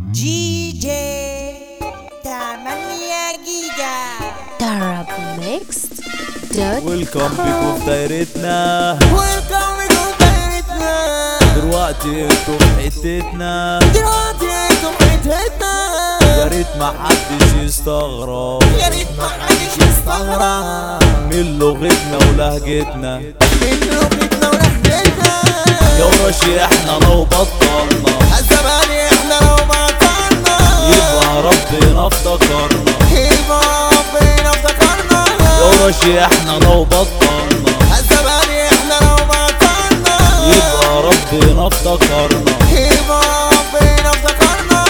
جي جي تمانية جيجا Darab Mixed dot ويلكم بيكم في دايرتنا ويلكم بيكم دايرتنا دلوقتي انتوا في حتتنا دلوقتي انتم حتتنا يا ريت ما حدش يستغرب يا ريت ما حدش يستغرب من لغتنا ولهجتنا من لغتنا ولهجتنا يا ورشي احنا لو بطلنا الزمان احنا لو بطلنا يبقى ربنا افتكرنا يبقى ربنا افتكرنا يا ورشي احنا لو بطلنا الزمان احنا لو بطلنا يبقى ربنا افتكرنا يبقى ربنا افتكرنا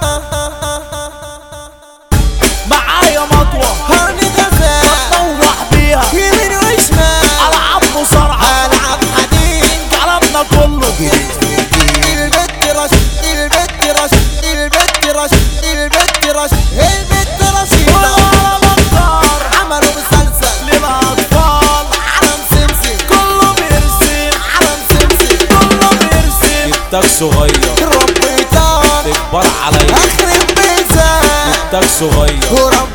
معايا مطوة هنتغزى نروح بيها يمين وشمال العب مصارعة العب حديد كلامنا كله البت رش البت رش البت رش البت رش البت رشيدة ولا بطار عملوا مسلسل للأطفال علم سمسم كله بيرسم علم سمسم كله بيرسم جبتك صغير ربي طار تكبر عليا اخرب بيتك جبتك صغير ورب